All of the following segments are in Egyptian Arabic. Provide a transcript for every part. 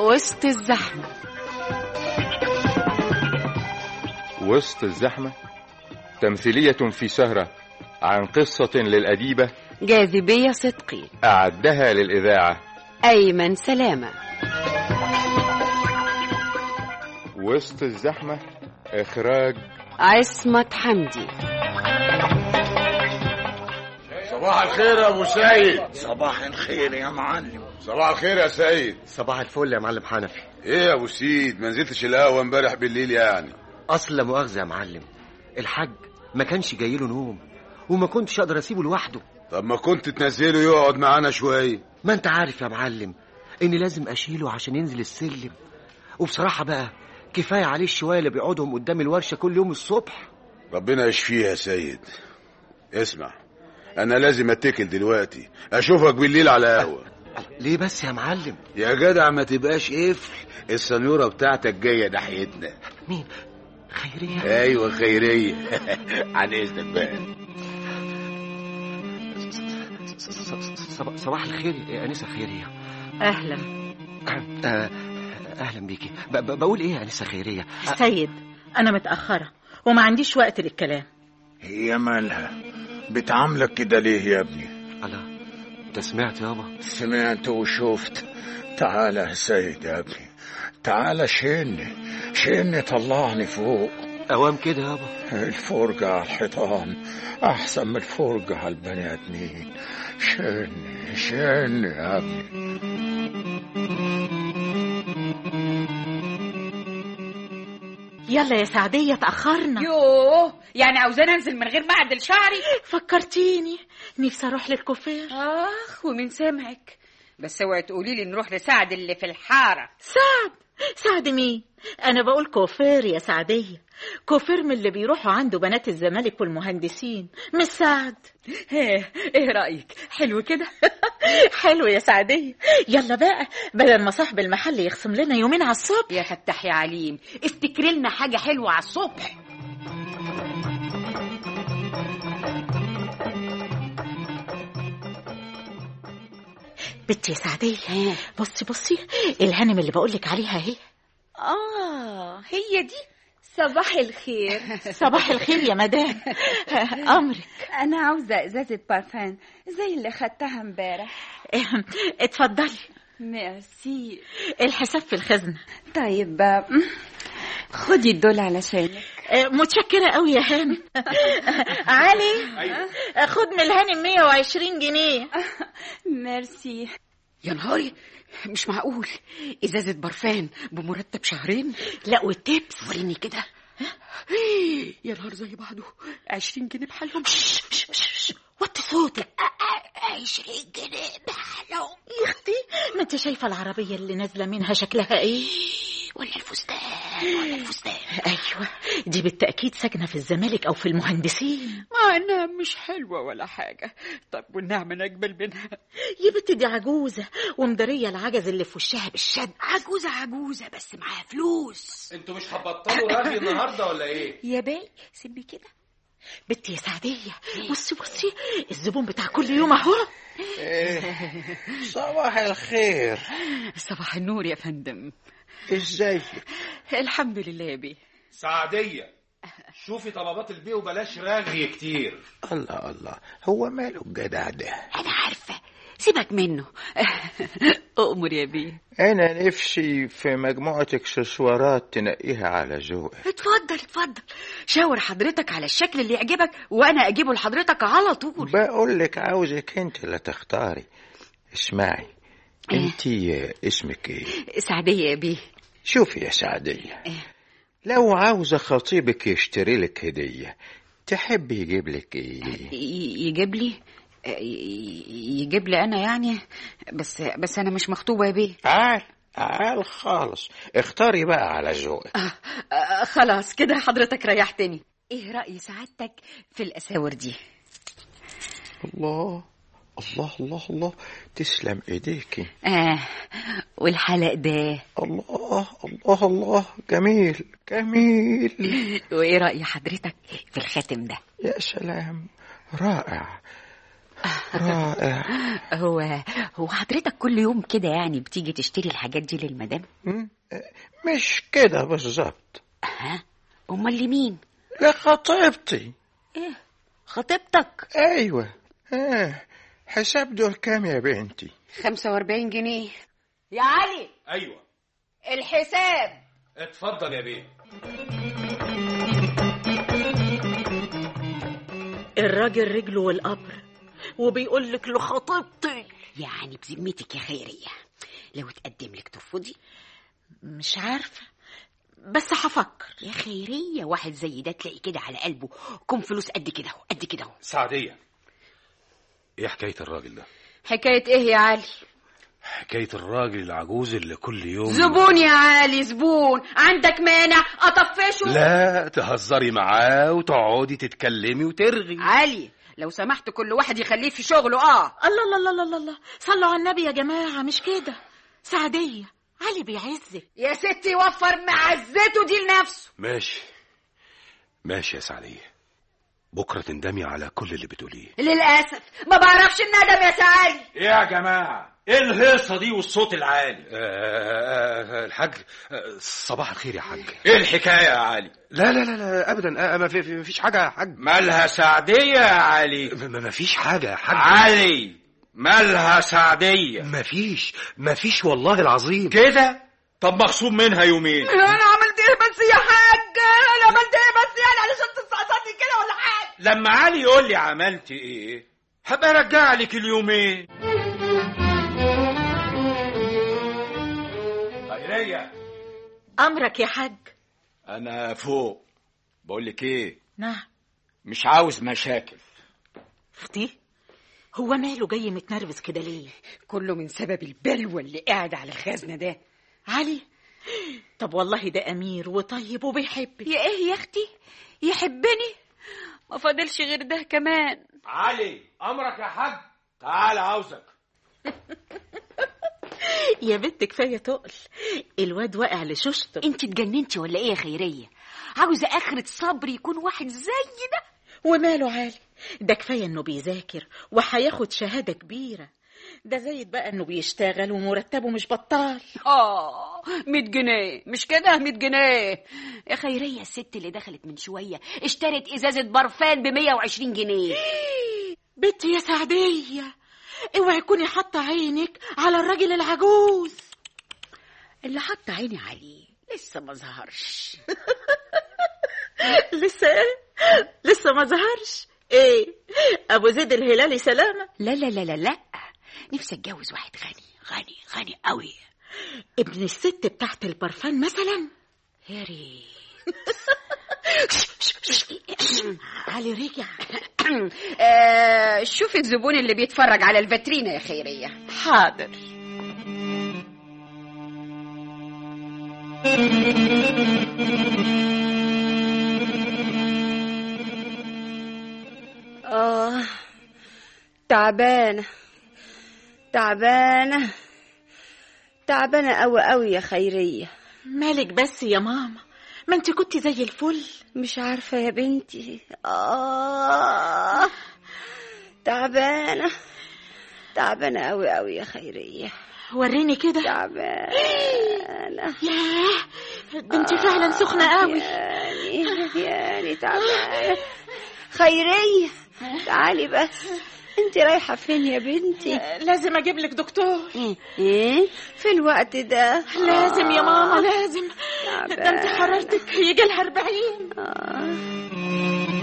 وسط الزحمة وسط الزحمة تمثيلية في سهرة عن قصة للأديبة جاذبية صدقي أعدها للإذاعة أيمن سلامة وسط الزحمة إخراج عصمت حمدي صباح الخير يا ابو سيد صباح الخير يا معلم صباح الخير يا سيد صباح الفل يا معلم حنفي ايه يا ابو سيد ما نزلتش القهوه امبارح بالليل يعني اصل لا مؤاخذه يا معلم الحاج ما كانش جاي له نوم وما كنتش اقدر اسيبه لوحده طب ما كنت تنزله يقعد معانا شويه ما انت عارف يا معلم اني لازم اشيله عشان ينزل السلم وبصراحه بقى كفايه عليه الشويه اللي بيقعدهم قدام الورشه كل يوم الصبح ربنا يشفيه يا سيد اسمع انا لازم اتكل دلوقتي اشوفك بالليل على قهوه ليه بس يا معلم يا جدع ما تبقاش قفل السنيوره بتاعتك جايه ناحيتنا مين خيريه ايوه خيريه عن اذنك بقى صباح, صباح الخير يا انسه خيريه أهلا آه، اهلا بيكي ب- ب- بقول ايه يا انسه خيريه سيد أنا متأخرة وما عنديش وقت للكلام هي مالها بتعاملك كده ليه يا ابني الله انت سمعت يابا سمعت وشفت تعالى يا سيد يا ابني تعالى شيلني شيلني طلعني فوق اوام كده يابا الفرجة على الحيطان أحسن من الفرجة على البني آدمين شيلني شيلني يا ابني يلا يا سعدية تأخرنا يوه يعني عاوزاني انزل من غير ما اعدل شعري فكرتيني نفسي أروح للكوفير اخ ومن سمعك بس اوعي تقولي لي نروح لسعد اللي في الحاره سعد سعد مين أنا بقول كوفير يا سعدية كوفير من اللي بيروحوا عنده بنات الزمالك والمهندسين مش سعد ايه ايه رايك حلو كده حلو يا سعدية يلا بقى بدل ما صاحب المحل يخصم لنا يومين على الصبح يا فتح يا عليم افتكري لنا حاجه حلوه على الصبح بنتي يا سعدية بصي بصي الهانم اللي بقولك عليها اهي اه هي دي صباح الخير صباح الخير يا مدام أمرك أنا عاوزة إزازة بارفان زي اللي خدتها امبارح اتفضلي ميرسي الحساب في الخزنة طيب آه، خدي الدول علشانك آه، متشكرة قوي يا هانم علي آه، خد من الهانم 120 جنيه ميرسي يا نهاري مش معقول ازازه برفان بمرتب شهرين لا والتبس وريني كده يا نهار زي بعضه عشرين جنيه بحالهم وطي صوتك عشرين جنيه بحالهم يا اختي ما انت شايفة العربية اللي نازلة منها شكلها ايه ولا الفستان ولا الفستان ايوه دي بالتأكيد ساكنة في الزمالك او في المهندسين ما انها مش حلوه ولا حاجه طب والنعمه نقبل منها يا بنتي دي عجوزة ومدارية العجز اللي في وشها بالشد عجوزه عجوزه بس معاها فلوس انتوا مش هتبطلوا رغي النهارده ولا ايه؟ يا باي سيبي كده بنتي يا سعدية بصي بصي الزبون بتاع كل يوم اهو صباح الخير صباح النور يا فندم ازاي الحمد لله يا بيه سعدية شوفي طلبات البيع وبلاش رغي كتير الله الله هو ماله الجدع ده انا عارفه سيبك منه اؤمر يا بيه أنا نفسي في مجموعة اكسسوارات تنقيها على ذوقك اتفضل اتفضل شاور حضرتك على الشكل اللي يعجبك وانا اجيبه لحضرتك على طول بقول لك عاوزك انت اللي تختاري اسمعي انت اسمك ايه سعديه يا بيه شوفي يا سعدية لو عاوزة خطيبك يشتري لك هدية تحب يجيب لك ايه ي- يجيب لي ي- يجيب لي انا يعني بس بس انا مش مخطوبه يا بيه تعال تعال خالص اختاري بقى على ذوقك آه آه خلاص كده حضرتك ريحتني ايه رأي سعادتك في الاساور دي الله الله الله الله تسلم ايديكي اه والحلق ده الله الله الله جميل جميل وايه رأي حضرتك في الخاتم ده يا سلام رائع رائع هو هو حضرتك كل يوم كده يعني بتيجي تشتري الحاجات دي للمدام م? مش كده بالظبط ها امال لمين لخطيبتي خطيبتك ايوه آه. حساب دول كام يا بنتي 45 جنيه يا علي ايوه الحساب اتفضل يا بيه الراجل رجله والقبر وبيقول لك لخطيبتي يعني بذمتك يا خيريه لو اتقدم لك ترفضي مش عارفه بس هفكر يا خيريه واحد زي ده تلاقي كده على قلبه كم فلوس قد كده اهو قد كده اهو سعدية ايه حكاية الراجل ده حكايه ايه يا علي حكاية الراجل العجوز اللي كل يوم زبون يا علي زبون عندك مانع اطفشه لا تهزري معاه وتقعدي تتكلمي وترغي علي لو سمحت كل واحد يخليه في شغله اه الله الله الله الله الله صلوا على النبي يا جماعه مش كده سعديه علي بيعزك يا ستي وفر معزته دي لنفسه ماشي ماشي يا سعدية بكرة تندمي على كل اللي بتقوليه للاسف ما بعرفش الندم يا سعالي ايه يا جماعة ايه الهيصة دي والصوت العالي آه الحاج آه صباح الخير يا حاج ايه الحكايه يا علي لا لا لا, لا ابدا آه ما في في- فيش حاجة يا حاج مالها سعديه يا علي ما- ما ما فيش حاجة يا حاج علي مالها سعديه ما فيش ما فيش والله العظيم كده طب مخصوم منها يومين انا عملت ايه بس يا حاج انا عملت ايه بس يعني علشان تستقصدني كده ولا حاجه لما علي يقول لي عملت ايه هبقى ارجع لك اليومين خيريه امرك يا حاج انا فوق بقول لك ايه نعم مش عاوز مشاكل اختي هو ماله جاي متنرفز كده ليه كله من سبب البلوى اللي قاعد على الخزنه ده علي طب والله ده امير وطيب وبيحبك يا ايه يا اختي يحبني ما فاضلش غير ده كمان علي امرك يا حاج تعال عاوزك يا بنت كفايه تقل الواد واقع لشوشته انت اتجننتي ولا ايه يا خيريه عاوزه اخره صبر يكون واحد زي ده وماله عالي ده كفايه انه بيذاكر وهياخد شهاده كبيره ده زايد بقى انه بيشتغل ومرتبه مش بطال اه 100 جنيه مش كده 100 جنيه يا خيريه الست اللي دخلت من شويه اشترت ازازه برفان ب 120 جنيه بنتي يا سعديه اوعي تكوني حاطه عينك على الراجل العجوز اللي حط عيني عليه لسه ما ظهرش لسه ايه لسه ما ظهرش ايه ابو زيد الهلالي سلامه لا لا لا لا لا نفسي اتجوز واحد غني غني غني قوي ابن الست بتاعت البرفان مثلا يا ريت علي رجع آه، شوفي الزبون اللي بيتفرج على الفاترينا يا خيريه حاضر آه تعبانة تعبانة تعبانة أوي أوي يا خيرية مالك بس يا ماما ما انت كنت زي الفل مش عارفة يا بنتي آه تعبانة تعبانة أوي أوي يا خيرية وريني كده تعبانة ياه ده انت فعلا سخنه قوي يعني يعني تعبانة خيرية تعالي بس انت رايحة فين يا بنتي لازم اجيب لك دكتور ايه في الوقت ده لازم يا ماما لازم تعبانة. ده انت حرارتك يجي لها 40 آه.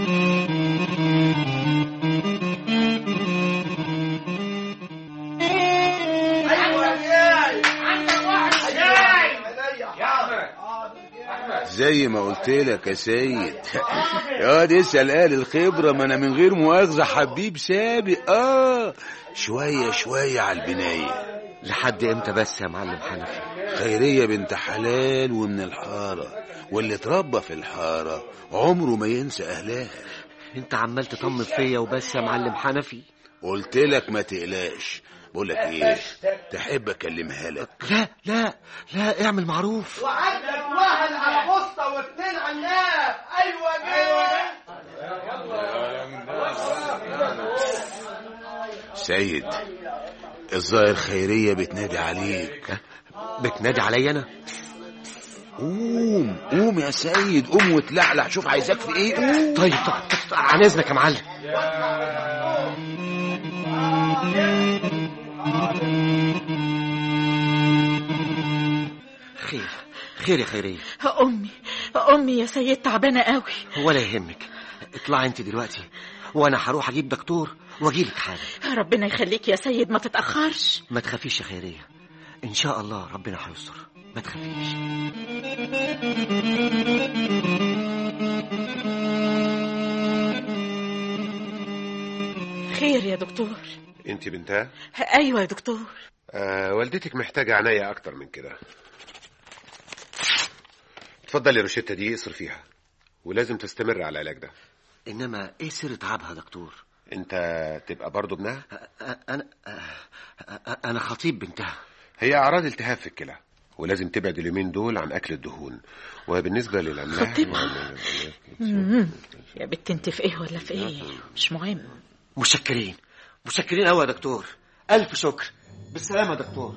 زي ما قلت لك يا سيد يا دي اسال قال الخبره ما انا من غير مؤاخذه حبيب سابق اه شويه شويه على البنايه لحد امتى بس يا معلم حنفي خيريه بنت حلال ومن الحاره واللي اتربى في الحاره عمره ما ينسى اهلها انت عمال تطمن فيا وبس يا معلم حنفي قلت لك ما تقلقش بقول لك ايه تحب اكلمها لك لا لا لا اعمل معروف وعندك واحد على بسطة واثنين على الناب ايوه جاي سيد الظاهر خيرية بتنادي عليك بتنادي عليا انا قوم قوم يا سيد قوم وتلعلع شوف عايزاك في ايه قوم طيب طب, طب, طب عن اذنك يا معلم خير خير يا خيرية أمي أمي يا سيد تعبانة قوي ولا يهمك اطلعي انت دلوقتي وانا هروح اجيب دكتور واجيلك حالا ربنا يخليك يا سيد ما تتأخرش ما تخافيش يا خيرية ان شاء الله ربنا هيستر ما تخافيش خير يا دكتور انت بنتها أيوة يا دكتور آه والدتك محتاجة عناية أكتر من كده اتفضلي الروشتة دي اصرفيها ولازم تستمر على العلاج ده انما ايه سر تعبها يا دكتور انت تبقى برضه ابنها انا انا خطيب بنتها هي اعراض التهاب في الكلى ولازم تبعد اليومين دول عن اكل الدهون وبالنسبه للاملاح خطيبها. مم. يا بنت انت في ايه ولا في ايه مش مهم مشكرين مشكرين قوي يا دكتور الف شكر بالسلامه يا دكتور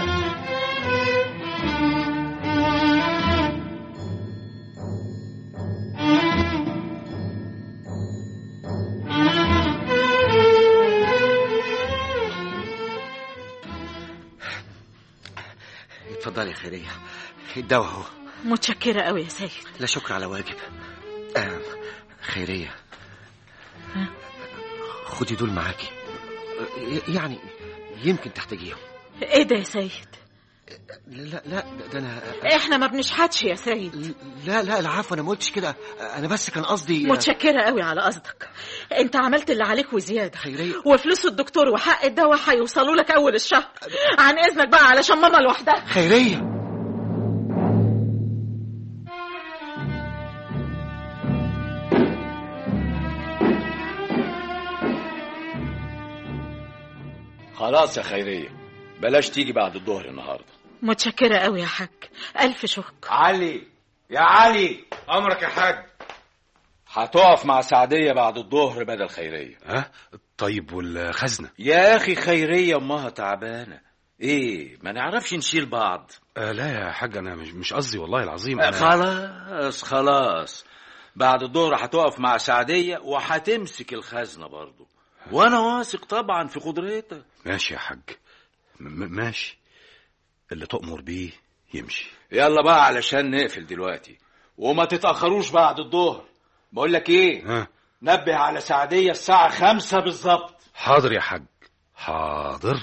اتفضلي يا خيرية الدواء اهو متشكرة قوي يا سيد لا شكر على واجب آه خيرية خدي دول معاكي آه، يعني يمكن تحتاجيهم ايه ده يا سيد لا لا ده ده انا احنا ما بنشحتش يا سيد لا لا العفو انا ما قلتش كده انا بس كان قصدي متشكرة قوي على قصدك انت عملت اللي عليك وزيادة خيرية وفلوس الدكتور وحق الدواء هيوصلوا لك اول الشهر عن اذنك بقى علشان ماما لوحدها خيرية خلاص يا خيرية بلاش تيجي بعد الظهر النهاردة متشكرة قوي يا حاج ألف شكر علي يا علي امرك يا حاج هتقف مع سعدية بعد الظهر بدل خيرية ها طيب والخزنة يا أخي خيرية أمها تعبانة إيه ما نعرفش نشيل بعض آه لا يا حاج انا مش مش قصدي والله العظيم آه، أنا... خلاص خلاص بعد الظهر هتقف مع سعدية وهتمسك الخزنة برضو وأنا واثق طبعا في قدرتك ماشي يا حاج م- م- ماشي اللي تؤمر بيه يمشي يلا بقى علشان نقفل دلوقتي وما تتأخروش بعد الظهر بقول لك ايه ها نبه على سعدية الساعة خمسة بالظبط حاضر يا حاج حاضر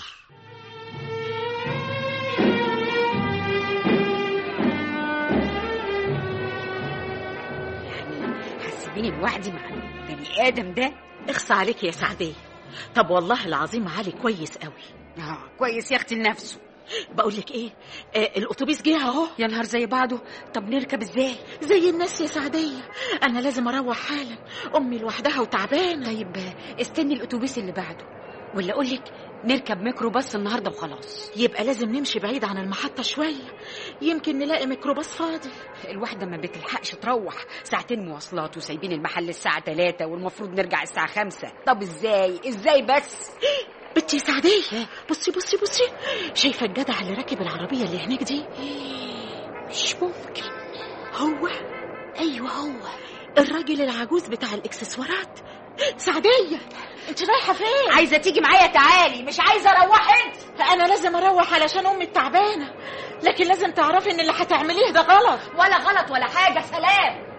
هتسيبيني لوحدي مع البني ادم ده اخصى عليك يا سعدية طب والله العظيم علي كويس قوي اه كويس يا اختي لنفسه بقول لك ايه آه الاتوبيس جه اهو يا نهار زي بعضه طب نركب ازاي زي الناس يا سعدية انا لازم اروح حالا امي لوحدها وتعبانة طيب استني الاتوبيس اللي بعده ولا اقول لك نركب ميكروباص النهارده وخلاص يبقى لازم نمشي بعيد عن المحطة شوية يمكن نلاقي ميكروباص فاضي الواحدة ما بتلحقش تروح ساعتين مواصلات وسايبين المحل الساعة 3 والمفروض نرجع الساعة 5 طب ازاي ازاي بس بنتي سعدية بصي بصي بصي شايفة الجدع اللي راكب العربية اللي هناك دي مش ممكن هو ايوه هو الراجل العجوز بتاع الاكسسوارات سعدية انت رايحة فين عايزة تيجي معايا تعالي مش عايزة اروح انت انا لازم اروح علشان امي التعبانة لكن لازم تعرفي ان اللي هتعمليه ده غلط ولا غلط ولا حاجة سلام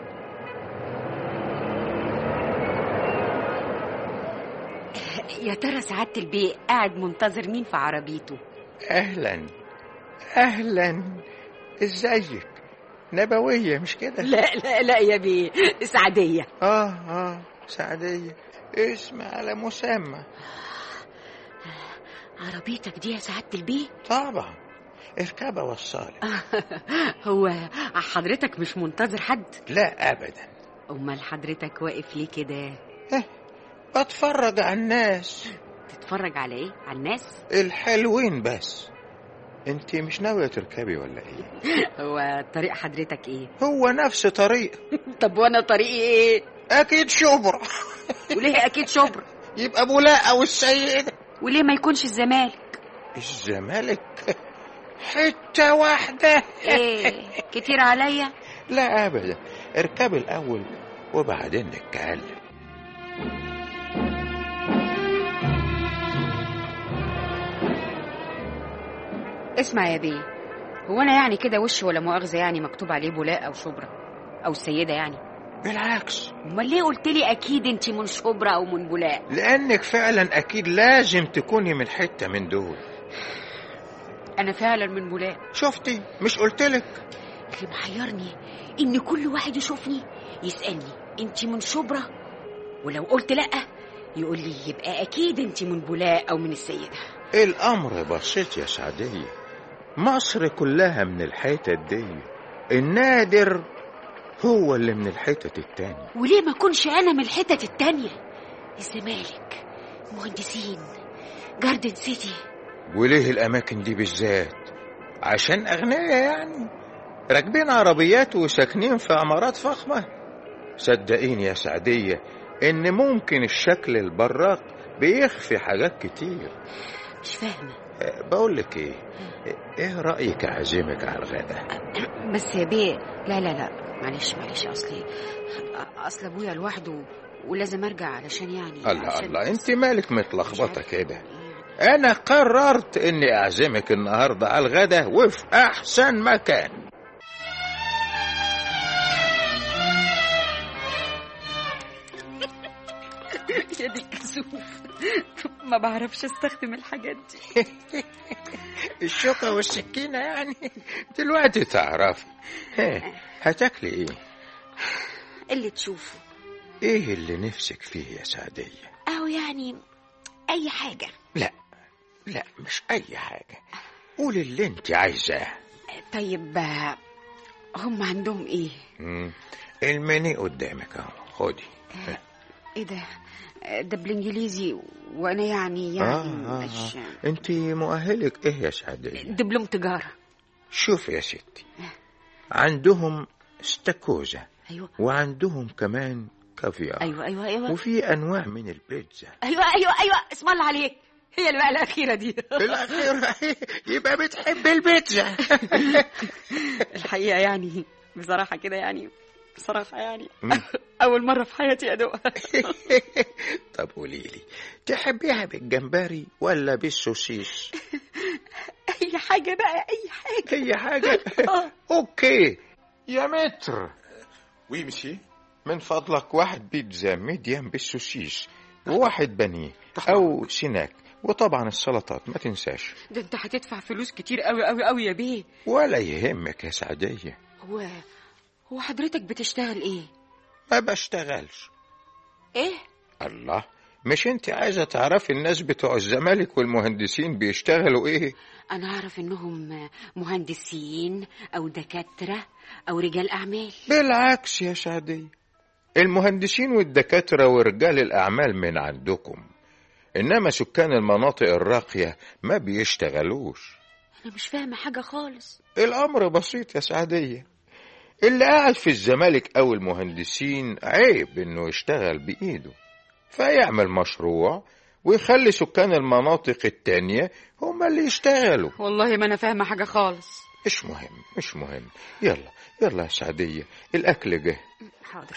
يا ترى سعادة البيه قاعد منتظر مين في عربيته اهلا اهلا ازيك نبوية مش كده لا لا لا يا بيه سعدية اه اه سعدية اسم على مسمى عربيتك دي يا سعادة البيه طبعا اركبها وصالك هو حضرتك مش منتظر حد لا ابدا امال حضرتك واقف ليه كده بتفرج على الناس تتفرج على ايه على الناس الحلوين بس انت مش ناوية تركبي ولا ايه هو طريق حضرتك ايه هو نفس طريق طب وانا طريقي ايه اكيد شبرا وليه اكيد شبرا يبقى بولاقة والسيدة وليه ما يكونش الزمالك الزمالك حتة واحدة ايه كتير عليا لا أبدا اركب الأول وبعدين نتكلم اسمع يا بيه هو انا يعني كده وش ولا مؤاخذه يعني مكتوب عليه بولاء او شبرا او السيده يعني بالعكس امال ليه قلت لي اكيد انت من شبرا او من بولاء لأنك فعلا أكيد لازم تكوني من حتة من دول انا فعلا من بولاء شفتي مش قلتلك اللي محيرني ان كل واحد يشوفني يسالني انت من شبرا ولو قلت لا يقول لي يبقى اكيد انت من بولاء او من السيده الأمر بسيط يا سعدية مصر كلها من الحتت دي النادر هو اللي من الحتت التانية وليه ما اكونش انا من الحتت التانية الزمالك مهندسين جاردن سيتي وليه الأماكن دي بالذات عشان أغنياء يعني راكبين عربيات وساكنين في عمارات فخمة صدقيني يا سعدية إن ممكن الشكل البراق بيخفي حاجات كتير مش فاهمه أه، بقول لك ايه ايه رايك اعزمك على الغداء بس يا بيه لا لا لا معلش معلش اصلي اصل ابويا لوحده ولازم ارجع علشان يعني الله عشان الله انت مالك متلخبطه كده انا قررت اني اعزمك النهارده على الغداء وفي احسن مكان يا دي الكسوف ما بعرفش استخدم الحاجات دي الشوكه والسكينه يعني دلوقتي تعرفي ها، هتاكلي ايه اللي تشوفه ايه اللي نفسك فيه يا سعديه او يعني اي حاجه لا لا مش اي حاجه قولي اللي انت عايزاه طيب آه، هم عندهم ايه مم. المني قدامك اهو خدي ايه ده آه، ده بالانجليزي وانا يعني يعني آه مش آه. انت مؤهلك ايه يا سعديه دبلوم تجاره شوف يا ستي عندهم استاكوزا ايوه وعندهم كمان كافيار ايوه ايوه ايوه وفي انواع من البيتزا ايوه ايوه ايوه اسم الله عليك هي اللي بقى الاخيره دي الاخيره يبقى بتحب البيتزا الحقيقه يعني بصراحه كده يعني بصراحه يعني مم. اول مره في حياتي ادوقها طب قولي لي تحبيها بالجمبري ولا بالسوسيس اي حاجه بقى اي حاجه اي حاجه اوكي يا متر وي مشي من فضلك واحد بيتزا ميديم بالسوسيس وواحد بانيه او سيناك وطبعا السلطات ما تنساش ده انت هتدفع فلوس كتير قوي قوي قوي يا بيه ولا يهمك يا سعدية هو هو حضرتك بتشتغل ايه ما بشتغلش ايه الله مش انت عايزة تعرفي الناس بتوع الزمالك والمهندسين بيشتغلوا ايه انا اعرف انهم مهندسين او دكاتره او رجال اعمال بالعكس يا سعدية المهندسين والدكاترة ورجال الأعمال من عندكم إنما سكان المناطق الراقية ما بيشتغلوش انا مش فاهمه حاجه خالص الأمر بسيط يا سعدية اللي قاعد في الزمالك أو المهندسين عيب إنه يشتغل بإيده فيعمل مشروع ويخلي سكان المناطق التانية هم اللي يشتغلوا والله ما انا فاهمه حاجه خالص مش مهم مش مهم يلا يلا يا سعدية الأكل جه حاضر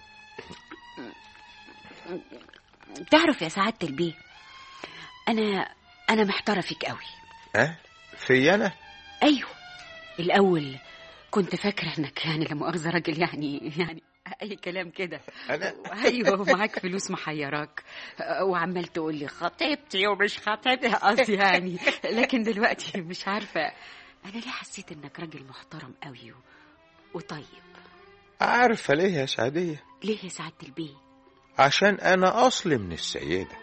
تعرف يا سعاده البيه انا انا محتاره فيك قوي ها في أنا ايوه الاول كنت فاكره انك يعني لا مؤاخذه راجل يعني يعني اي كلام كده أنا ايوه ومعاك فلوس محيراك وعمال تقول لي خطيبتي ومش خطيبتي قصدي يعني لكن دلوقتي مش عارفه انا ليه حسيت انك راجل محترم قوي و- وطيب عارفة ليه يا سعدية ليه يا سعاده البيه عشان أنا أصلي من السيدة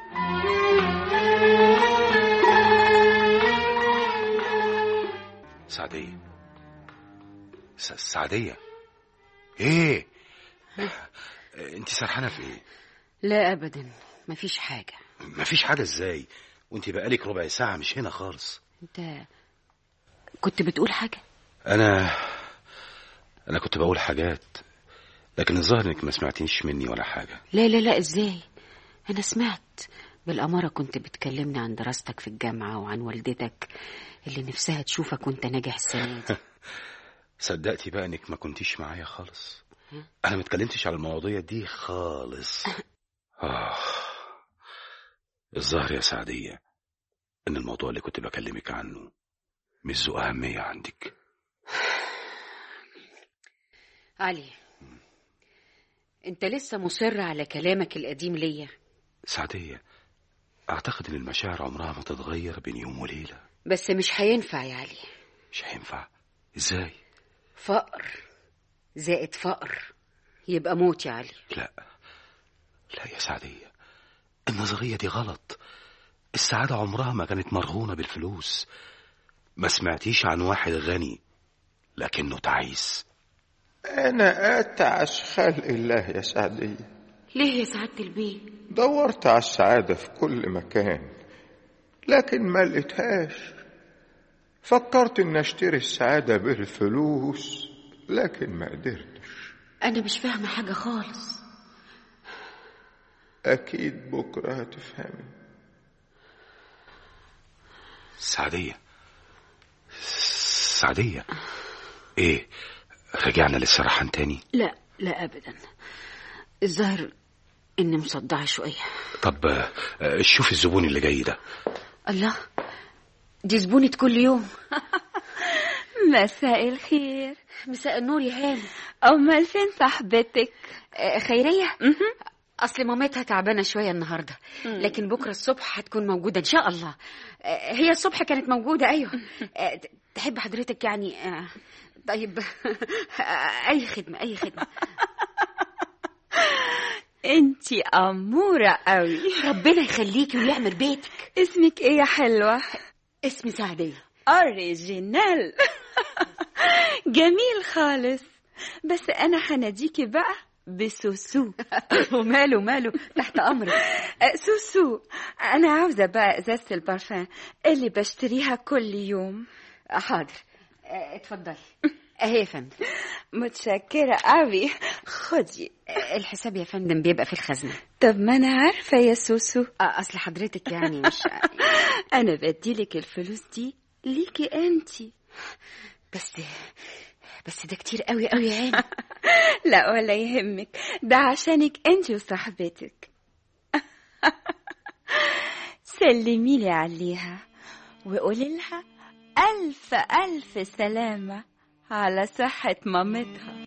سعدية س- سعدية ايه انت سرحانة في ايه لا ابدا مفيش حاجه مفيش حاجة ازاي وانت بقالك ربع ساعة مش هنا خالص انت كنت بتقول حاجه انا انا كنت بقول حاجات لكن الظاهر انك ما سمعتنيش مني ولا حاجة لا لا لا ازاي انا سمعت بالأمارة كنت بتكلمني عن دراستك في الجامعة وعن والدتك اللي نفسها تشوفك وانت ناجح السنة دي صدقتي بقى انك ما كنتيش معايا خالص انا ما اتكلمتش على المواضيع دي خالص آه. الظاهر يا سعدية ان الموضوع اللي كنت بكلمك عنه مش ذو أهمية عندك علي انت لسه مصر على كلامك القديم ليا سعدية اعتقد ان المشاعر عمرها ما تتغير بين يوم وليلة بس مش هينفع يا علي مش هينفع ازاي فقر زائد فقر يبقى موت يا علي لا لا يا سعدية النظرية دي غلط السعادة عمرها ما كانت مرهونة بالفلوس ما سمعتيش عن واحد غني لكنه تعيس أنا أتعس خلق الله يا سعدية ليه يا سعادة البيه دورت على السعادة في كل مكان لكن ما لقيتهاش فكرت إن أشتري السعادة بالفلوس لكن ما قدرتش أنا مش فاهمة حاجة خالص أكيد بكرة هتفهمي سعدية سعدية ايه رجعنا للسرحان تاني لا لا أبدا الظاهر إني مصدعة شوية طب آه، شوف الزبون اللي جاي ده الله دي زبونة كل يوم مساء الخير مساء النور يا هاني أمال فين صاحبتك آه، خيرية أصل مامتها تعبانة شوية النهاردة لكن بكرة الصبح هتكون موجودة إن شاء الله آه، هي الصبح كانت موجودة أيوه آه، ت- تحب حضرتك يعني آه، طيب آه، أي خدمة أي خدمة انتي أمورة قوي ربنا يخليكي ويعمر بيتك اسمك ايه يا حلوة اسمي سعدية اوريجينال جميل خالص بس انا هناديكي بقى بسوسو وماله ماله تحت أمرك أه، سوسو انا عاوزة بقى ازازة البارفان اللي بشتريها كل يوم حاضر آه، اتفضلي اهي يا فندم متشكرة قوي خدي آه، الحساب يا فندم بيبقى في الخزنة طب ما انا عارفة يا سوسو آه، أصل حضرتك يعني مش انا بديلك الفلوس دي ليكي انتي بس بس ده كتير قوي قوي يا هاني لا ولا يهمك ده عشانك انتي وصاحبتك سلمي لي عليها وقولي لها ألف ألف سلامة على صحة مامتها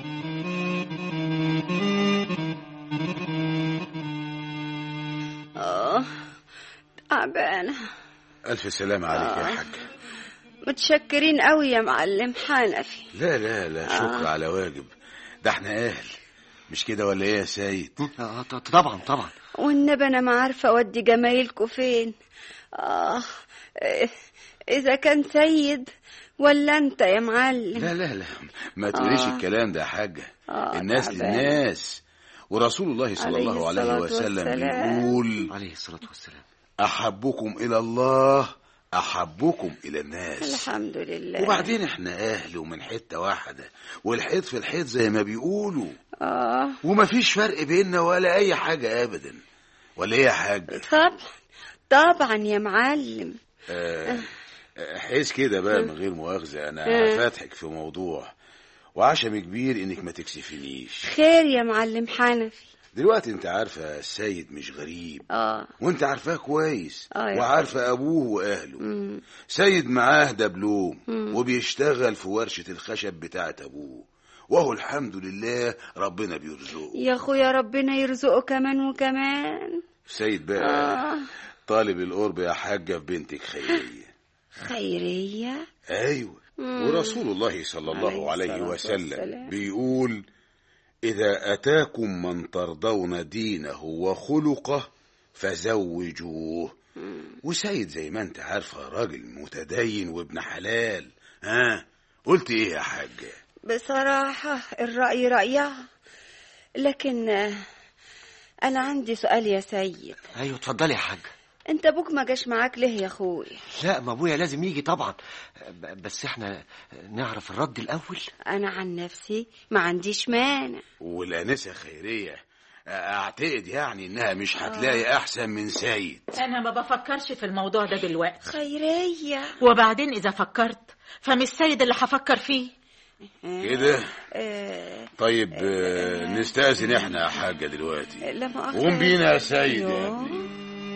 اه تعبانة ألف سلام عليك يا آه. حاج متشكرين قوي يا معلم حنفي لا لا لا شكر آه. على واجب ده احنا أهل مش كده ولا ايه يا سيد آه، ط- طبعا طبعا والنبي انا ما عارفة اودي جمايلكوا فين اه إيه، اذا كان سيد ولا انت يا معلم لا لا لا ما تقوليش آه. الكلام ده يا حاجة آه، الناس تعبان. للناس ورسول الله صلى عليه الله عليه الصلاة وسلم والسلام. بيقول عليه الصلاة والسلام أحبكم إلى الله أحبكم إلى الناس الحمد لله وبعدين احنا أهل ومن حتة واحدة والحيط في الحيط زي ما بيقولوا اه ومفيش فرق بيننا ولا أي حاجة أبدا ولا إيه يا حاج طبعا طبعا يا معلم آه، آه، حس كده بقى من غير مؤاخذة أنا آه. فاتحك في موضوع وعشم كبير إنك ما تكسفنيش خير يا معلم حنفي دلوقتي انت عارفة السيد مش غريب اه وانت عارفاه كويس آه يا وعارفة أبوه وأهله مم. سيد معاه دبلوم مم. وبيشتغل في ورشة الخشب بتاعة أبوه وهو الحمد لله ربنا بيرزقه يا اخويا ربنا يرزقه كمان وكمان سيد بقى آه. طالب القرب يا حاجة في بنتك خيرية خيرية أيوة مم. ورسول الله صلى الله عليه عليه الصلاة وسلم والسلام. بيقول إذا أتاكم من ترضون دينه وخلقه فزوجوه وسيد زي ما انت عارفة راجل متدين وابن حلال ها قلت ايه يا حاجة بصراحة الرأي رأيها لكن آه، أنا عندي سؤال يا سيد ايوه اتفضلي يا حاج أنت أبوك ما جاش معاك ليه يا أخوي لا ما ابويا لازم يجي طبعا ب- بس احنا نعرف الرد الاول أنا عن نفسي ما عنديش مانع والأنسة خيرية اعتقد يعني انها مش هتلاقي احسن من سيد انا ما بفكرش في الموضوع ده دلوقتي خيرية وبعدين اذا فكرت فمش سيد اللي هفكر فيه كده آه، طيب آه، نستأذن احنا يا حاجة دلوقتي لا مؤاخذة قوم بينا يا سيد يا يوه. ابني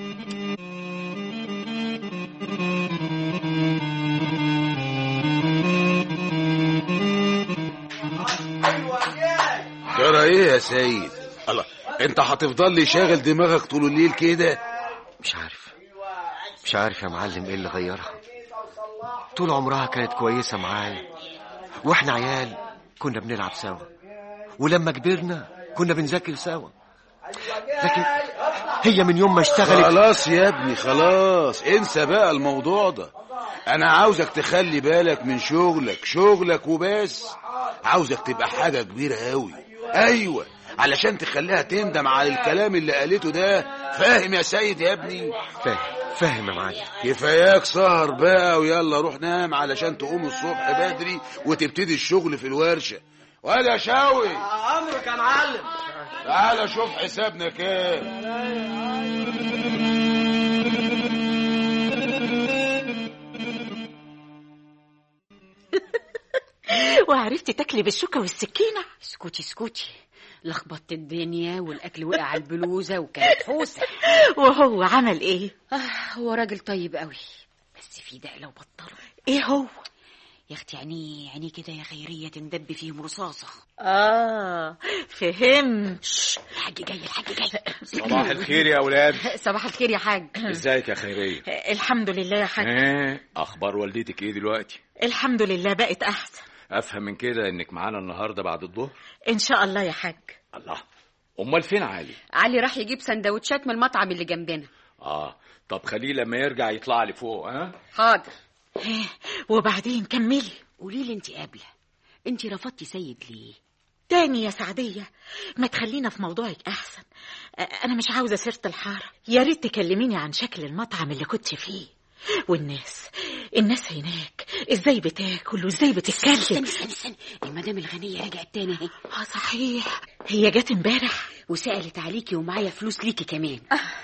ترى ايه يا سيد الله انت هتفضل لي شاغل دماغك طول الليل كده مش عارف مش عارف يا معلم ايه اللي غيرها طول عمرها كانت كويسة معايا واحنا عيال كنا بنلعب سوا ولما كبرنا كنا بنذاكر سوا لكن هي من يوم ما اشتغلت خلاص يا ابني خلاص انسى بقى الموضوع ده انا عاوزك تخلي بالك من شغلك شغلك وبس عاوزك تبقى حاجة كبيرة قوي ايوه علشان تخليها تندم على الكلام اللي قالته ده فاهم يا سيد يا ابني فاهم فاهم يا معلم كفاياك سهر بقى ويلا روح نام علشان تقوم الصبح بدري وتبتدي الشغل في الورشة ولا يا شاوي امرك يا معلم تعالى شوف حسابنا كام وعرفتي تاكلي بالشوكه والسكينه اسكتي اسكتي لخبطت الدنيا والاكل وقع على البلوزه وكانت حوسه وهو عمل ايه آه هو راجل طيب قوي بس في ده لو بطلوا ايه هو يا اختي عينيه عينيه كده يا خيريه تندب فيهم رصاصه اه فهمت الحاج جاي الحاج جاي صباح الخير يا اولاد صباح الخير يا حاج ازيك يا خيريه الحمد لله يا حاج ايه اخبار والدتك ايه دلوقتي الحمد لله بقت احسن افهم من كده انك معانا النهارده بعد الظهر ان شاء الله يا حاج الله امال فين علي علي راح يجيب سندوتشات من المطعم اللي جنبنا اه طب خليه لما يرجع يطلع لي فوق ها حاضر إيه، وبعدين كملي قولي لي انت قابله انت رفضتي سيد ليه تاني يا سعدية ما تخلينا في موضوعك أحسن أ- أنا مش عاوزة سيرة الحارة يا ريت تكلميني عن شكل المطعم اللي كنت فيه والناس الناس هناك ازاي بتاكل وازاي استني بتتكلم استني استني المدام الغنيه رجعت تاني اهي اه صحيح هي جت امبارح وسالت عليكي ومعايا فلوس ليكي كمان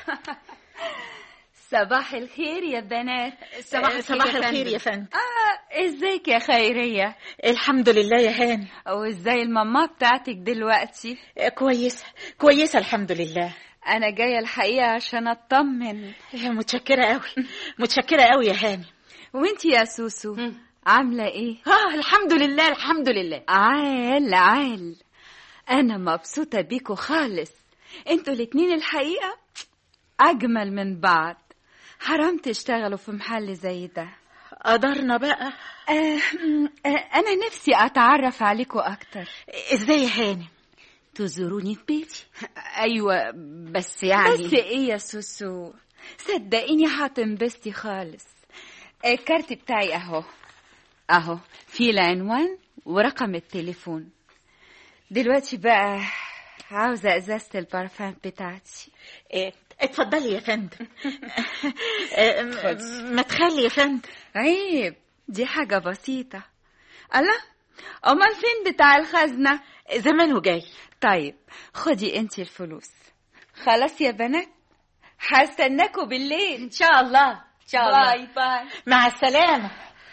صباح الخير يا بنات صباح, صباح فندم. الخير يا فندم آه ازيك يا خيرية الحمد لله يا هاني وازاي الماما بتاعتك دلوقتي آه، كويسة كويسة الحمد لله انا جاية الحقيقة عشان اطمن آه، متشكرة قوي متشكرة قوي يا هاني وانتي يا سوسو عاملة ايه اه الحمد لله الحمد لله عال عال انا مبسوطة بيكوا خالص انتوا الاتنين الحقيقة اجمل من بعض حرام تشتغلوا في محل زي ده قدرنا بقى آه آه انا نفسي اتعرف عليكوا اكتر ازاي يا هاني تزوروني في بيتي ايوه بس يعني بس ايه يا سوسو صدقيني هتنبسطي خالص الكارت بتاعي اهو اهو فيه العنوان ورقم التليفون دلوقتي بقى عاوزة ازازة البارفان بتاعتي آه، اتفضلي يا فندم آه، م- ما تخلي يا فندم عيب دي حاجة بسيطة الله امال فين بتاع الخزنة زمانه جاي طيب خدي انتي الفلوس خلاص يا بنات هستناكوا بالليل ان شاء الله ان شاء الله باي باي مع السلامة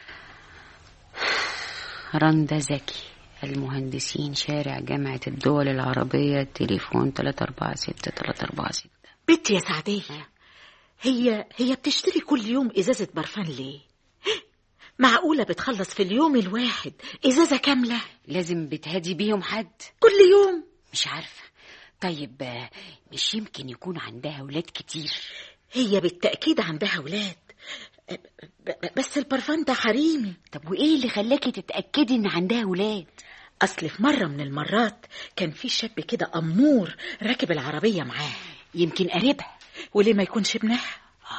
رندا زكي المهندسين شارع جامعة الدول العربية تليفون 346 346 بنتي يا سعدية هي هي بتشتري كل يوم إزازة برفان ليه؟ معقولة بتخلص في اليوم الواحد إزازة كاملة لازم بتهدي بيهم حد كل يوم مش عارفة طيب آه، مش يمكن يكون عندها ولاد كتير هي بالتأكيد عندها ولاد ب- ب- بس البرفان ده حريمي طب وايه اللي خلاكي تتأكدي ان عندها ولاد أصل في مرة من المرات كان في شاب كده أمور راكب العربية معاه يمكن قريبها وليه ما يكونش ابنها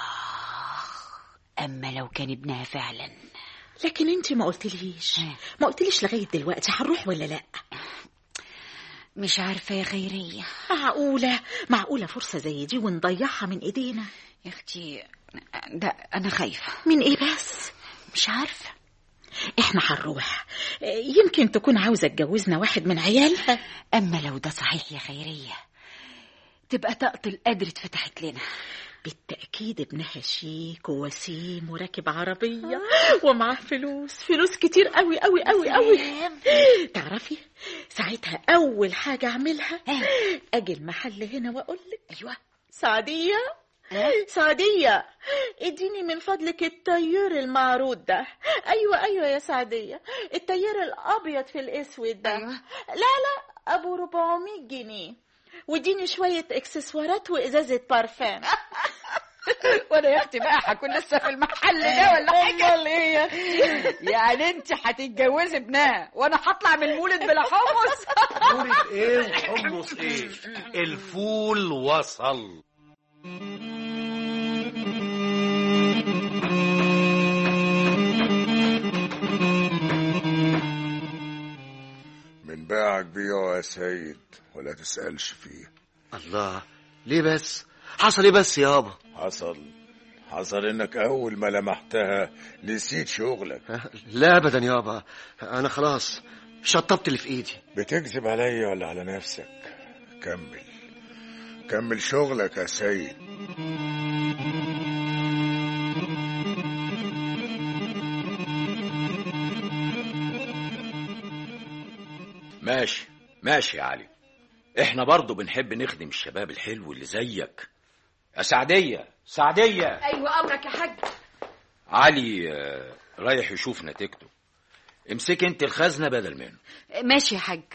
اما لو كان ابنها فعلا لكن انت ما قلتليش ما قلتليش لغاية دلوقتي هنروح ولا لا مش عارفة يا خيرية معقولة معقولة فرصة زي دي ونضيعها من ايدينا يا اختي ده انا خايفة من ايه بس مش عارفة احنا هنروح يمكن تكون عاوزة تجوزنا واحد من عيالها اما لو ده صحيح يا خيرية تبقى طاقة القدر اتفتحت لنا بالتأكيد ابنها شيك ووسيم وراكب عربية ومعاه فلوس فلوس كتير قوي قوي قوي قوي تعرفي ساعتها أول حاجة أعملها أجي المحل هنا وأقول لك أيوة سعدية سعدية اديني من فضلك التيار المعروض ده ايوه ايوه يا سعدية التيار الابيض في الاسود ده أيوة. لا لا ابو 400 جنيه واديني شوية اكسسوارات وازازة بارفان وانا يا اختي بقى هكون لسه في المحل ده ولا حاجه امال ايه يا اختي يعني انت هتتجوزي ابنها وانا هطلع من المولد بلا حمص مولد ايه وحمص ايه الفول وصل من باعك بيه يا سيد ولا تسألش فيه الله ليه بس حصل ايه بس يابا حصل حصل انك اول ما لمحتها نسيت شغلك لا ابدا يابا انا خلاص شطبت اللي في ايدي بتكذب عليا ولا على نفسك كمل كمل شغلك يا سيد ماشي ماشي يا علي احنا برضو بنحب نخدم الشباب الحلو اللي زيك يا سعدية سعدية ايوه امرك يا حاج علي آه، رايح يشوف نتيجته امسك انت الخزنة بدل منه ماشي يا حاج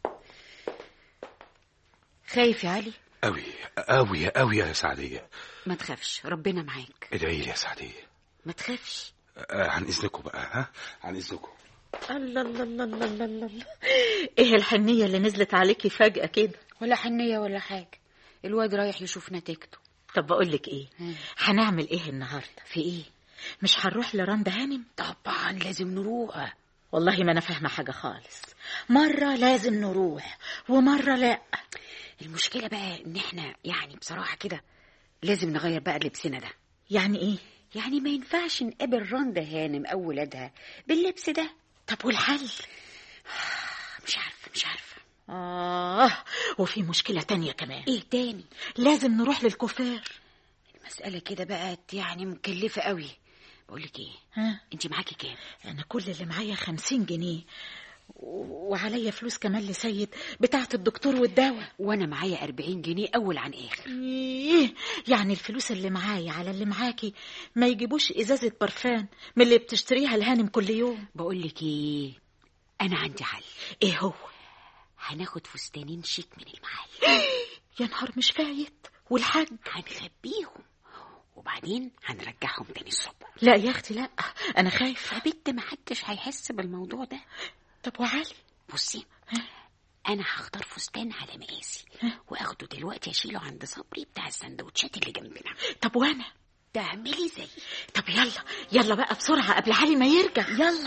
خايف يا علي قوي قوي قوي يا سعدية ما تخافش ربنا معاك ادعي لي يا سعدية ما تخافش آه، عن اذنكم بقى ها عن اذنكم الله الله الله الله الله الله الله. ايه الحنية اللي نزلت عليكي فجأة كده ولا حنيه ولا حاجه الواد رايح يشوف نتيجته طب بقول لك ايه ها. هنعمل ايه النهارده في ايه مش هنروح لرندا هانم طبعا لازم نروح والله ما انا فاهمه حاجه خالص مره لازم نروح ومره لا المشكله بقى ان احنا يعني بصراحه كده لازم نغير بقى لبسنا ده يعني ايه يعني ما ينفعش نقابل رندا هانم او ولادها باللبس ده طب والحل مش عارفه مش عارفه اه وفي مشكله تانية كمان ايه تاني لازم نروح للكوفير المساله كده بقت يعني مكلفه قوي بقولك ايه ها انت معاكي كام انا كل اللي معايا خمسين جنيه و- وعليا فلوس كمان لسيد بتاعة الدكتور والدواء وانا معايا 40 جنيه اول عن اخر ايه يعني الفلوس اللي معايا على اللي معاكي ما يجيبوش ازازة برفان من اللي بتشتريها الهانم كل يوم بقولك ايه انا عندي حل ايه هو هناخد فستانين شيك من المحل يا نهار مش فايت والحاج هنخبيهم وبعدين هنرجعهم تاني الصبح لا يا اختي لا انا خايفة يا بنت ما حدش هيحس بالموضوع ده طب وعلي بصي انا هختار فستان على مقاسي واخده دلوقتي اشيله عند صبري بتاع السندوتشات اللي جنبنا طب وانا تعملي زي طب يلا يلا بقى بسرعة قبل علي ما يرجع يلا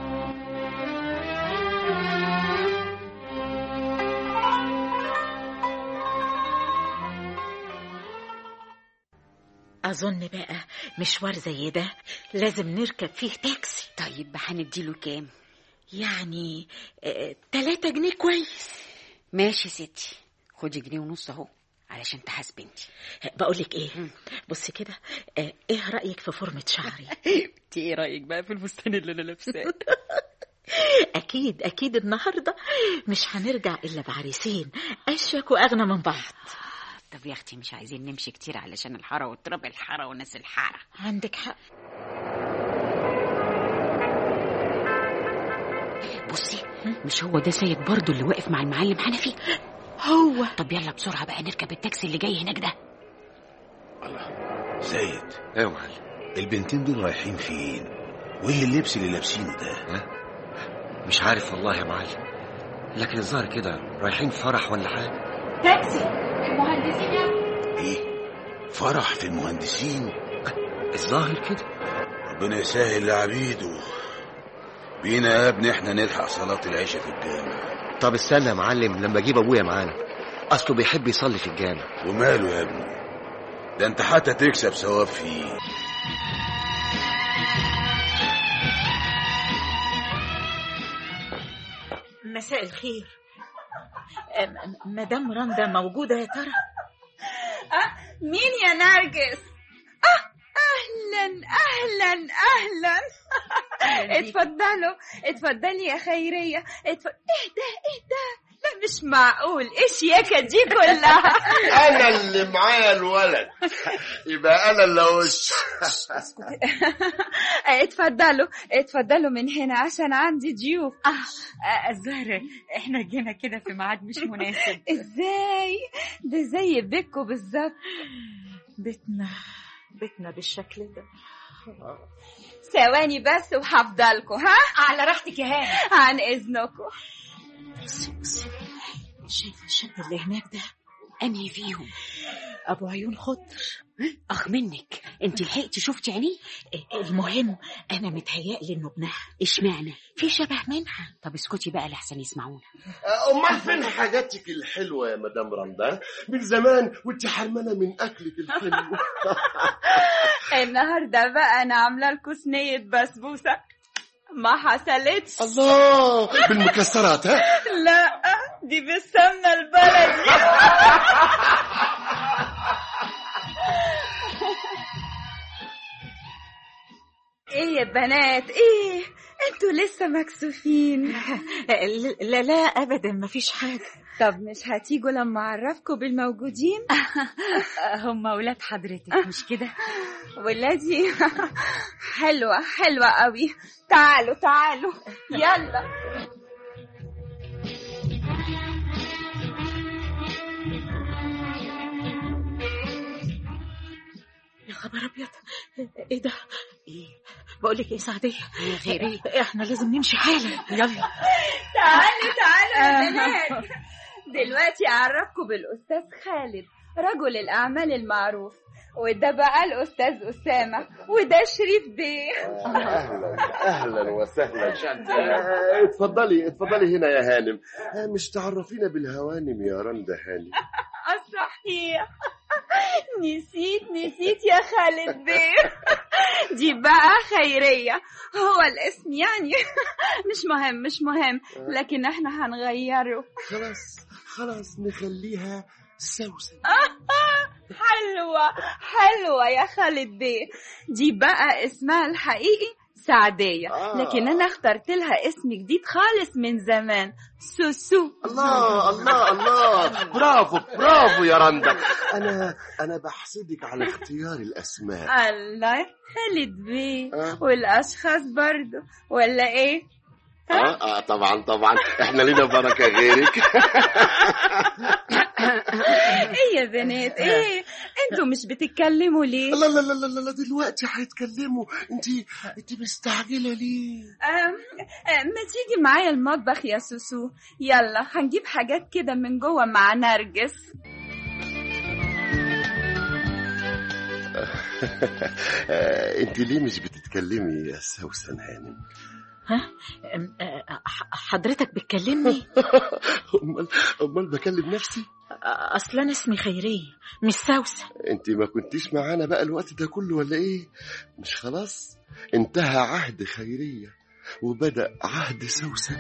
اظن بقى مشوار زي ده لازم نركب فيه تاكسي طيب هنديله كام يعني آه، تلاتة جنيه كويس ماشي يا ستي خدي جنيه ونص اهو علشان تحاسبي انت بقولك ايه بصي كده آه، ايه رأيك في فورمة شعري انت ايه رايك بقى في الفستان اللي انا لابساه اكيد اكيد النهارده مش هنرجع الا بعريسين اشيك واغنى من بعض طب يا اختي مش عايزين نمشي كتير علشان الحاره وتراب الحاره وناس الحاره عندك حق بصي مش هو ده سيد برضو اللي واقف مع المعلم حنفي هو طب يلا بسرعه بقى نركب التاكسي اللي جاي هناك ده زايد ايوه يا معلم البنتين دول رايحين فين وايه اللبس اللي لابسينه ده ها مش عارف والله يا معلم لكن الظاهر كده رايحين فرح ولا حاجه تاكسي المهندسين يا ايه فرح في المهندسين الظاهر كده ربنا يسهل لعبيده بينا يا ابني احنا نلحق صلاة العشاء في الجامع طب استنى يا معلم لما اجيب ابويا معانا اصله بيحب يصلي في الجامع وماله يا ابني ده انت حتى تكسب ثواب فيه مساء الخير آه، م- مدام رندا موجودة يا ترى مين يا نرجس اه اهلا اهلا اهلا اتفضلوا اتفضلي يا خيريه اتف... ايه ده ايه ده لا مش معقول ايه الشياكه دي كلها انا اللي معايا الولد يبقى انا اللي وش اتفضلوا اتفضلوا من هنا عشان عندي ضيوف آه الزهر احنا جينا كده في ميعاد مش مناسب ازاي ده زي بيتكم بالظبط بيتنا بيتنا بالشكل ده ثواني بس وهفضلكوا ها على راحتك يا هاني عن اذنكم شايفه الشاب اللي هناك ده انهي فيهم ابو عيون خضر اخ منك انت لحقتي شفتي عينيه المهم انا متهيألي انه ابنها اشمعنى في شبه منها طب اسكتي بقى لحسن يسمعونا امال فين حاجاتك الحلوه يا مدام رندا من زمان وانت حرمانه من اكلك الحلو النهارده بقى انا عامله لكم صينيه بسبوسه ما حصلتش الله بالمكسرات ها لا دي بالسمنه البلدي ايه يا بنات ايه انتوا لسه مكسوفين لا لا ابدا مفيش حاجه طب مش هتيجوا لما اعرفكم بالموجودين هم ولاد حضرتك مش كده ولادي حلوه حلوه قوي تعالوا تعالوا يلا يا خبر ابيض ايه ده ايه بقول لك ايه سعديه خيريه احنا لازم نمشي حالا يلا تعالوا تعالوا يا بنات دلوقتي اعرفكم بالاستاذ خالد رجل الاعمال المعروف وده بقى الاستاذ اسامه وده شريف بيه اهلا اهلا وسهلا آه، اتفضلي اتفضلي هنا يا هانم آه، مش تعرفينا بالهوانم يا رندا هانم صحيح نسيت نسيت يا خالد بيه دي بقى خيرية هو الاسم يعني مش مهم مش مهم لكن احنا هنغيره خلاص خلاص نخليها سوسن حلوة حلوة يا خالد بيه دي بقى اسمها الحقيقي سعدية آه. لكن أنا اخترت لها اسم جديد خالص من زمان سوسو الله الله الله برافو برافو يا رندا انا انا بحسدك على اختيار الاسماء الله خالد بيه آه. والأشخاص برضو ولا إيه؟ اه اه طبعا طبعا احنا لينا بركه غيرك ايه يا بنات ايه انتوا مش بتتكلموا ليه لا لا لا لا لا دلوقتي هيتكلموا انت انت مستعجله ليه أم أم، ما تيجي معايا المطبخ يا سوسو يلا هنجيب حاجات كده من جوه مع نرجس آه، انت ليه مش بتتكلمي يا سوسن هانم ها أم، آه، ح- حضرتك بتكلمني امال امال بكلم نفسي اصلا انا اسمي خيريه مش سوسه انت ما كنتيش معانا بقى الوقت ده كله ولا ايه مش خلاص انتهى عهد خيريه وبدا عهد سوسن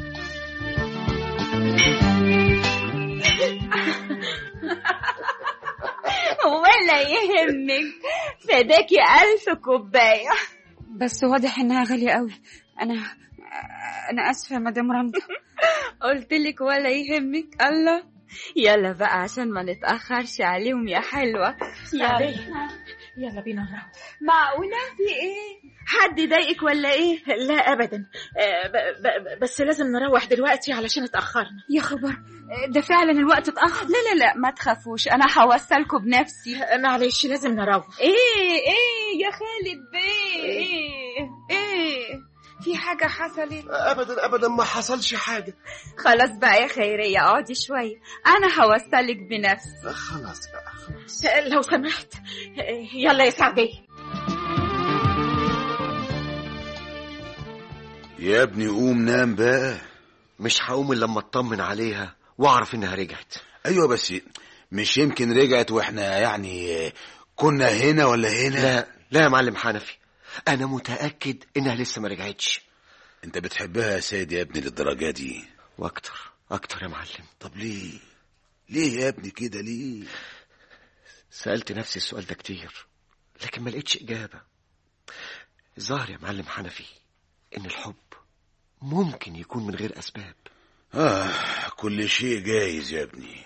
ولا يهمك فداكي ألف كوباية بس واضح انها غالية قوي انا انا اسفة يا مدام رندا قلت لك ولا يهمك الله يلا بقى عشان ما نتأخرش عليهم يا حلوة يلا يلا بينا نروح معقولة في ايه حد ضايقك ولا ايه لا ابدا آه، ب- ب- بس لازم نروح دلوقتي علشان اتاخرنا يا خبر ده فعلا الوقت اتأخر لا لا لا ما تخافوش انا هوصلكم بنفسي آه، معلش لازم نروح ايه ايه يا خالد بيه ايه ايه في حاجة حصلت ابدا ابدا ما حصلش حاجه خلاص بقى يا خيرية اقعدي شوية انا هوصلك بنفسي خلاص بقى خلاص آه، لو سمحت آه، يلا يا سعديه يا ابني قوم نام بقى مش هقوم الا لما اطمن عليها واعرف انها رجعت ايوه بس مش يمكن رجعت واحنا يعني كنا هنا ولا هنا لا لا يا معلم حنفي انا متاكد انها لسه ما رجعتش انت بتحبها يا سيد يا ابني للدرجه دي واكتر اكتر يا معلم طب ليه ليه يا ابني كده ليه سألت نفسي السؤال ده كتير لكن ما لقيتش إجابة الظاهر يا معلم حنفي إن الحب ممكن يكون من غير أسباب آه كل شيء جايز يا ابني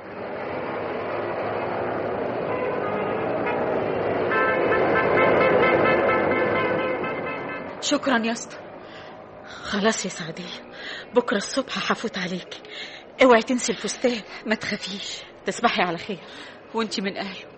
شكرا يا اسطى خلاص يا سعدية بكرة الصبح هفوت عليك اوعي تنسي الفستان ما تخافيش تصبحي على خير وانت من اهله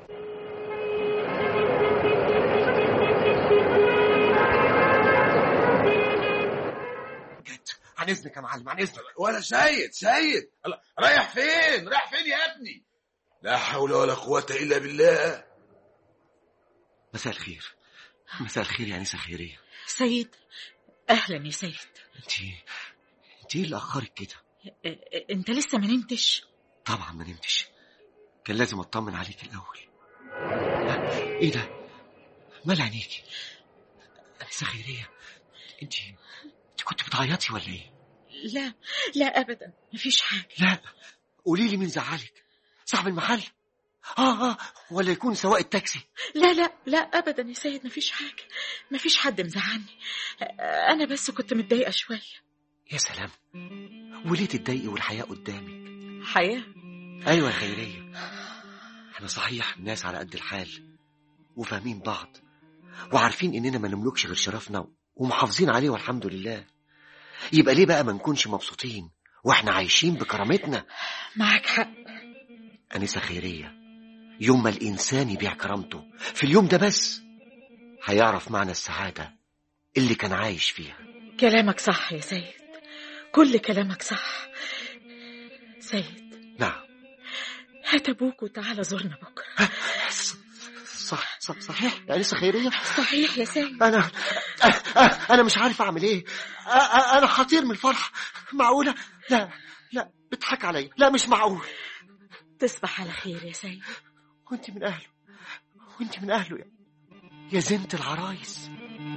عن إذنك يا معلم عن إذنك ولا سيد سيد الله، رايح فين رايح فين يا ابني لا حول ولا قوة إلا بالله مساء الخير مساء الخير يا أنسة خيرية سيد اهلا يا سيد انت انت ايه اللي أخرك كده ا- ا- انت لسه ما نمتش طبعا ما نمتش كان لازم اطمن عليك الاول ايه ده مال عينيكي أنسة خيرية انت انت كنت بتعيطي ولا ايه لا لا ابدا مفيش حاجة لا قولي لي مين زعلك صاحب المحل اه اه ولا يكون سواق التاكسي لا لا لا ابدا يا سيد مفيش حاجة مفيش حد مزعلني انا بس كنت متضايقة شوية يا سلام وليه تتضايقي والحياة قدامك حياة ايوه يا خيرية احنا صحيح ناس على قد الحال وفاهمين بعض وعارفين اننا ما نملكش غير شرفنا ومحافظين عليه والحمد لله يبقى ليه بقى ما نكونش مبسوطين واحنا عايشين بكرامتنا معك حق أنسة خيرية يوم ما الإنسان يبيع كرامته في اليوم ده بس هيعرف معنى السعادة اللي كان عايش فيها كلامك صح يا سيد كل كلامك صح سيد نعم هات ابوك وتعالى زورنا بكرة صح صح صحيح يا أنسة خيرية صحيح يا سيد أنا أه أه أنا مش عارف أعمل إيه أه أه أنا حطير من الفرح معقولة لا لا بتضحك عليا لا مش معقول تصبح على خير يا سيد وانت من أهله وانت من أهله يا, يا زينة العرايس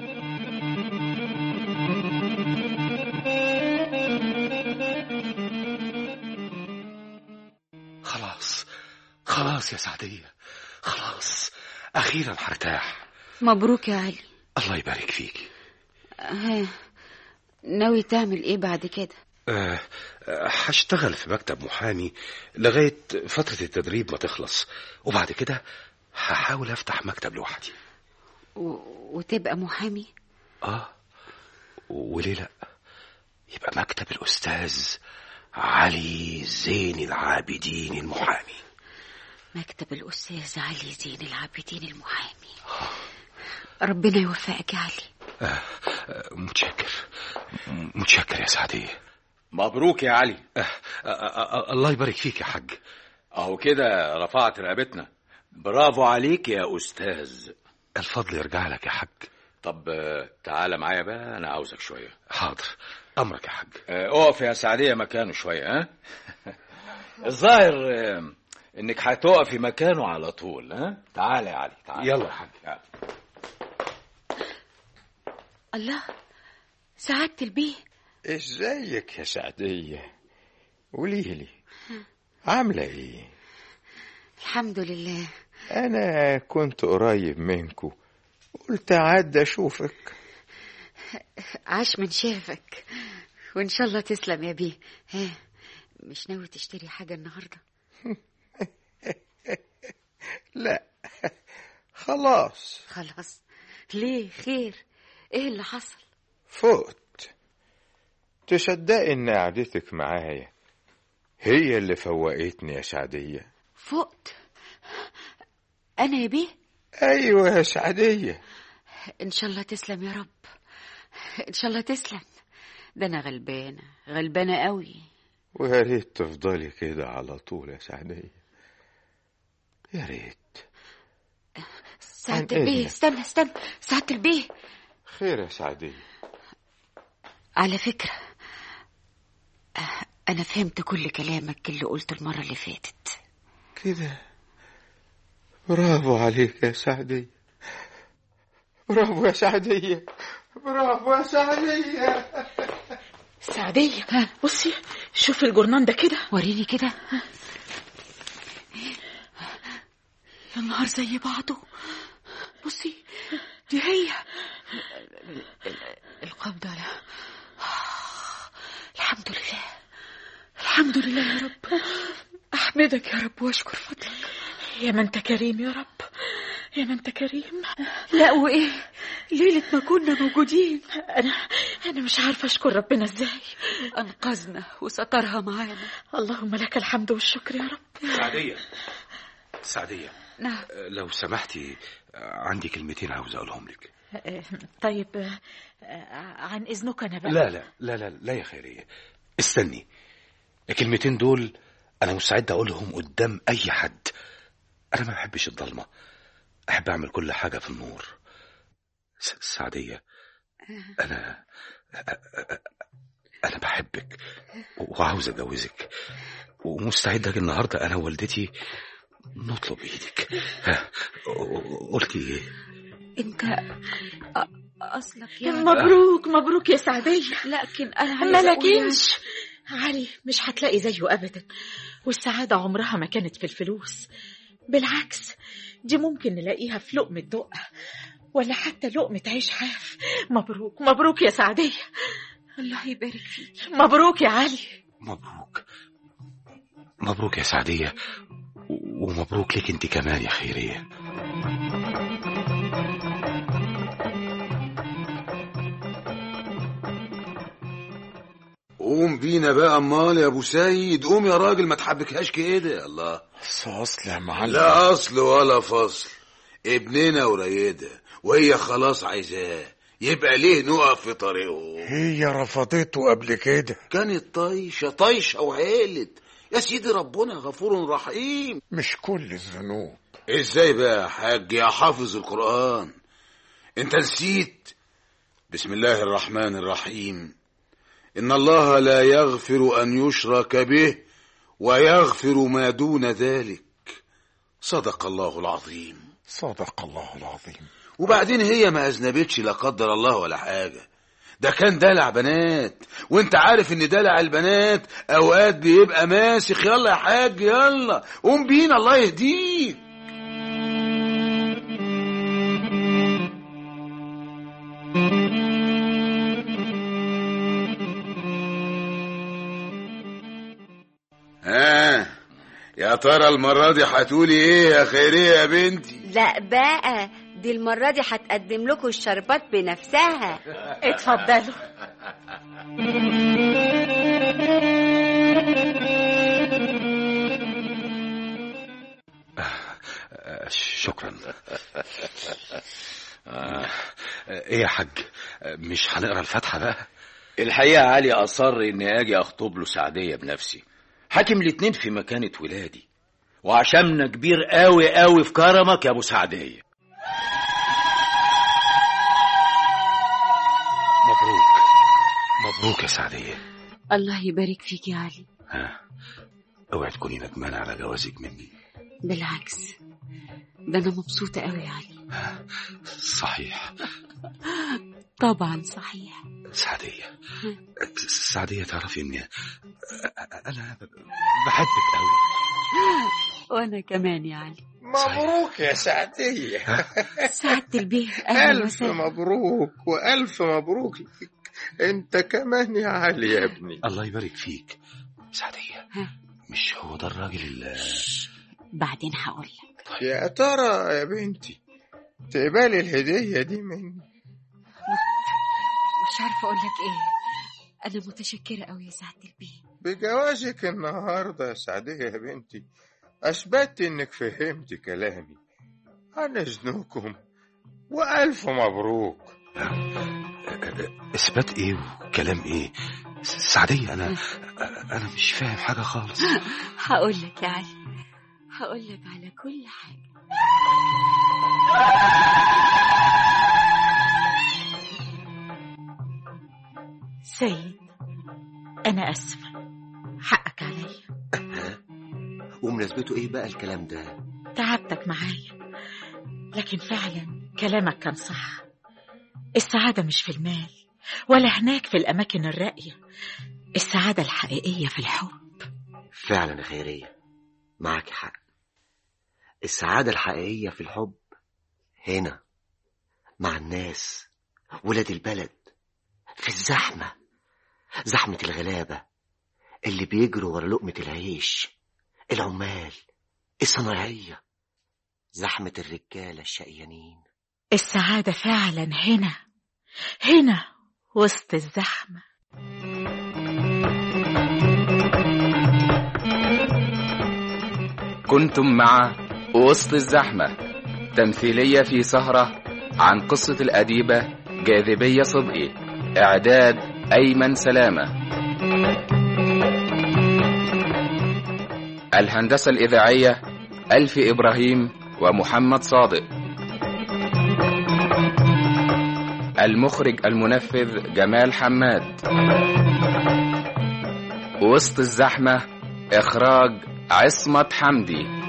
خلاص خلاص يا سعدية خلاص أخيرا هرتاح مبروك يا علي الله يبارك فيك ها ناوي تعمل ايه بعد كده أه آه، هشتغل في مكتب محامي لغاية فترة التدريب ما تخلص وبعد كده هحاول أفتح مكتب لوحدي و... وتبقى محامي آه وليه لأ يبقى مكتب الأستاذ علي زين العابدين المحامي مكتب الأستاذ علي زين العابدين المحامي ربنا يوفقك يا علي آه، آه، متشكر م- متشكر يا سعدية مبروك يا علي آه، آه، آه، الله يبارك فيك يا حاج اهو كده رفعت رقبتنا برافو عليك يا استاذ الفضل يرجع لك يا حاج طب آه، تعالى معايا بقى انا عاوزك شويه حاضر امرك يا حاج آه، اقف يا سعديه مكانه شويه ها الظاهر آه، انك هتقفي مكانه على طول ها تعالى يا علي تعالى يلا يا حاج تعالى. الله سعادة البيه ازيك يا سعدية قولي لي عاملة ايه الحمد لله انا كنت قريب منكو قلت عدى اشوفك عاش من شافك وان شاء الله تسلم يا بيه ها مش ناوي تشتري حاجة النهاردة لا خلاص خلاص ليه خير ايه اللي حصل فقت تصدقي ان قعدتك معايا هي اللي فوقتني يا سعدية فقت انا يا بيه ايوه يا سعدية ان شاء الله تسلم يا رب ان شاء الله تسلم ده انا غلبانة غلبانة قوي ويا ريت تفضلي كده على طول يا سعدية يا ريت سعادة عن البيه إذنك. استنى استنى سعادة البيه خير يا سعدية على فكرة آه، أنا فهمت كل كلامك اللي قلته المرة اللي فاتت كده برافو عليك يا سعدية برافو يا سعدية برافو يا سعدية سعدية بصي شوفي الجرنان ده كده وريني كده يا النهار زي بعضه بصي دي هي القبضة على الحمد لله الحمد لله يا رب أحمدك يا رب وأشكر فضلك يا ما انت كريم يا رب يا ما انت كريم لا وإيه ليلة ما كنا موجودين انا انا مش عارفه اشكر ربنا ازاي أنقذنا وسترها معانا اللهم لك الحمد والشكر يا رب سعدية سعدية نعم لو سمحتي عندي كلمتين عاوز اقولهم لك آه، طيب آه، آه، عن اذنك انا بقى لا لا لا لا لا يا خيرية استني الكلمتين دول انا مستعد اقولهم قدام اي حد انا ما بحبش الضلمة احب اعمل كل حاجة في النور س- سعدية انا انا بحبك وعاوز اتجوزك ومستعد اجي النهارده انا ووالدتي نطلب ايدك ها، قلتي ايه أنت أ- أصلك يعني مبروك مبروك يا سعديه لكن أنا ما عايزة أقول يعني- لكنش علي مش هتلاقي زيه ابدا والسعاده عمرها ما كانت في الفلوس بالعكس دي ممكن نلاقيها في لقمه دقه ولا حتى لقمه عيش حاف مبروك مبروك يا سعديه الله يبارك فيك مبروك يا علي مبروك مبروك يا سعدية و- ومبروك لك انت كمان يا خيرية قوم بينا بقى امال يا ابو سيد قوم يا راجل ما تحبكهاش كده الله اصل يا معلم لا اصل ولا فصل ابننا وريده وهي خلاص عايزاه يبقى ليه نقف في طريقه هي رفضته قبل كده كانت طايشه طايشه وعيلت يا سيدي ربنا غفور رحيم مش كل الذنوب ازاي بقى يا حاج يا حافظ القرآن انت نسيت بسم الله الرحمن الرحيم ان الله لا يغفر ان يشرك به ويغفر ما دون ذلك صدق الله العظيم صدق الله العظيم وبعدين هي ما اذنبتش لا قدر الله ولا حاجه ده كان دلع بنات وانت عارف ان دلع البنات اوقات بيبقى ماسخ يلا يا حاج يلا قوم بينا الله يهديك ها يا ترى المرة دي هتقولي ايه يا خيرية يا بنتي لا بقى دي المرة دي هتقدم لكم الشربات بنفسها اتفضلوا آه، شكرا آه، ايه يا حاج آه، مش هنقرا الفاتحة بقى الحقيقة علي أصر إني أجي أخطب له سعدية بنفسي حاكم الاتنين في مكانة ولادي وعشمنا كبير قوي قوي في كرمك يا أبو سعدية مبروك مبروك يا سعدية الله يبارك فيك يا علي ها اوعي تكوني ندمانة على جوازك مني بالعكس ده أنا مبسوطة قوي يا علي صحيح طبعا صحيح سعدية سعدية تعرفي اني انا بحبك قوي وأنا كمان يا علي مبروك يا سعدية سعادة البيه أهلا ألف وسهلا مبروك وألف مبروك لك أنت كمان يا علي يا ابني الله يبارك فيك سعدية مش هو ده الراجل اللي بعدين هقول لك يا ترى يا بنتي تقبلي الهدية دي مني مش عارفة أقول لك إيه أنا متشكرة قوي يا سعادة البيه بجوازك النهاردة يا سعدية يا بنتي أثبتت إنك فهمت كلامي أنا إذنكم وألف مبروك اثبات ايه وكلام ايه سعدية انا انا مش فاهم حاجة خالص هقول لك يا علي هقول لك على كل حاجة سيد أنا أسفة حقك عليا ومناسبته ايه بقى الكلام ده تعبتك معايا لكن فعلا كلامك كان صح السعادة مش في المال ولا هناك في الأماكن الراقية السعادة الحقيقية في الحب فعلا يا خيرية معك حق السعادة الحقيقية في الحب هنا مع الناس ولاد البلد في الزحمة زحمة الغلابة اللي بيجروا ورا لقمة العيش العمال الصناعية زحمة الرجالة الشقيانين السعادة فعلا هنا هنا وسط الزحمة كنتم مع وسط الزحمة تمثيلية في سهرة عن قصة الأديبة جاذبية صدقي إعداد أيمن سلامة الهندسة الإذاعية ألف إبراهيم ومحمد صادق المخرج المنفذ جمال حماد وسط الزحمة إخراج عصمت حمدي